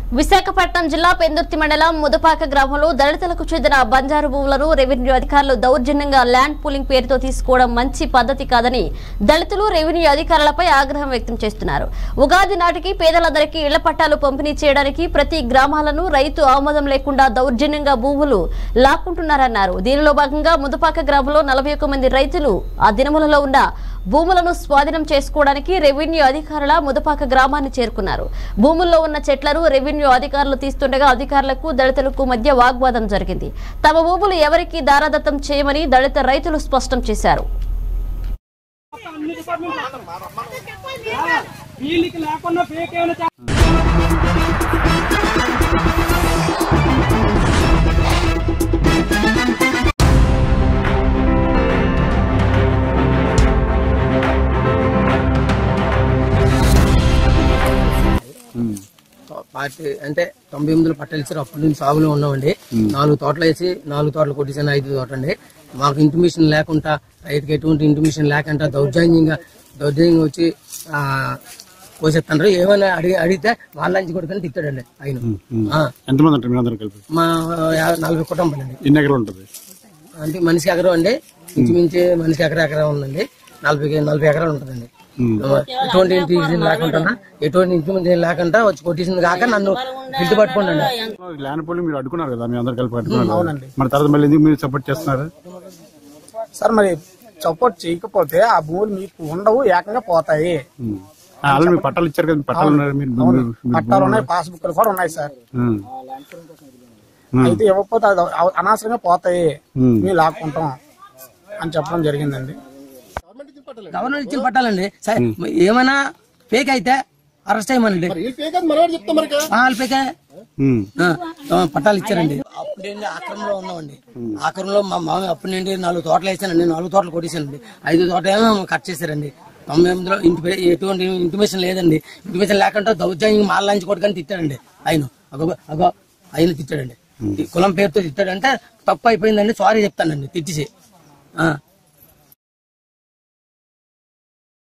విశాఖపట్నం జిల్లా పెందుర్తి మండలం ముదపాక గ్రామంలో దళితులకు చెందిన బంజారు భూములను రెవెన్యూ అధికారులు దౌర్జన్యంగా ల్యాండ్ పూలింగ్ పేరుతో తీసుకోవడం మంచి పద్ధతి కాదని దళితులు రెవెన్యూ అధికారులపై ఆగ్రహం వ్యక్తం చేస్తున్నారు ఉగాది నాటికి పేదలందరికీ ఇళ్ల పట్టాలు పంపిణీ చేయడానికి ప్రతి గ్రామాలను రైతు ఆమోదం లేకుండా దౌర్జన్యంగా భూములు లాక్కుంటున్నారన్నారు దీనిలో భాగంగా ముదపాక గ్రామంలో నలభై మంది రైతులు ఆ దినములలో ఉన్న భూములను స్వాధీనం చేసుకోవడానికి రెవెన్యూ అధికారుల ముదపాక గ్రామాన్ని చేరుకున్నారు భూముల్లో ఉన్న చెట్లను రెవెన్యూ అధికారులు తీస్తుండగా అధికారులకు దళితులకు మధ్య వాగ్వాదం జరిగింది తమ భూములు ఎవరికీ దారాదత్తం చేయమని దళిత రైతులు స్పష్టం చేశారు వీళ్ళకి లేకుండా ఫేక్ ఏమైనా చే- పార్టీ అంటే తొంభై ఎనిమిదిలో పట్టాలు ఇచ్చారు అప్పటి నుంచి సాగులో ఉన్నామండి నాలుగు తోటలు వేసి నాలుగు తోటలు కొట్టేసాను ఐదు తోట అండి మాకు ఇంటిమేషన్ లేకుండా రైతుకి ఎటువంటి ఇంటిమేషన్ లేకుండా దౌర్జన్యంగా దౌర్జన్యంగా వచ్చి ఆ కోసేస్తున్నారు ఏమైనా అడిగి అడిగితే వాళ్ళ నుంచి కొడుకుని తిట్టాడండి ఆయన ఆ, ఎంతమంది ఉంటారు మీరు అందరూ కలిపి మా యా- నలభై కుటుంబాలు అండి ఎన్ని ఎకరాలు ఉంటుంది అంటే మనిషికి ఎకరం అండి ఇంచుమించి మనిషికి ఎకరా ఎకరం ఉందండి నలభై నలభై ఎకరాలు ఉంటుందండి ఎటువంటి ఇంటిమేషన్ లేకుండా ఎటువంటి ఇంటిమేషన్ లేకుండా వచ్చి కొట్టేసింది కాక నన్ను ఇంటి పట్టుకోండి ల్యాండ్ పోలింగ్ మీరు అడ్డుకున్నారు కదా మీ అందరు కలిపి అడ్డుకున్నారు మరి తర్వాత మళ్ళీ ఎందుకు మీరు సపోర్ట్ చేస్తున్నారు సార్ మరి సపోర్ట్ చేయకపోతే ఆ భూములు మీకు ఉండవు ఏకంగా పోతాయి ఆల్రెడీ మీరు పట్టాలు ఇచ్చారు కదా పట్టాలు ఉన్నారు మీరు మీరు- మీరు- పట్టాలు ఉన్నాయి పాస్బుక్లు కూడా ఉన్నాయి సార్ ఉమ్. అయితే ఇవ్వకపోతే అది అవ- అనవసరంగా పోతాయి ఉమ్. మేము లాక్కుంటాం అని చెప్పడం జరిగిందండి గవర్నర్ ఇచ్చిన పట్టాలండి సరే ఏమైనా ఫేక్ అయితే అరెస్ట్ చేయమనండి వాళ్ళు ఫేకే ఉమ్. ఆ, ఆ, పట్టాలు ఇచ్చారండి అప్పుడు ఏంటి ఆక్రమంలో ఉన్నామండి ఆక్రమంలో మా మామ అప్పుడు నుండి నాలుగు తోటలు వేసానండి నాలుగు తోటలు కొట్టేసానండి ఐదు తోట ఏమో కట్ చేశారండి తొంభై ఎనిమిదిలో ఇంటి పే- ఎటువంటి ఇంటిమేషన్ లేదండి ఇంటిమేషన్ లేకుండా దౌర్జన్యం మాల లంచి కొట్టుకొని తిట్టాడండి ఆయన అగో అగో ఆయన తిట్టాడండి ఈ కులం పేరుతో తిట్టాడంటే తప్పు అయిపోయిందండి సారీ చెప్తానండి తిట్టిసి ఆ,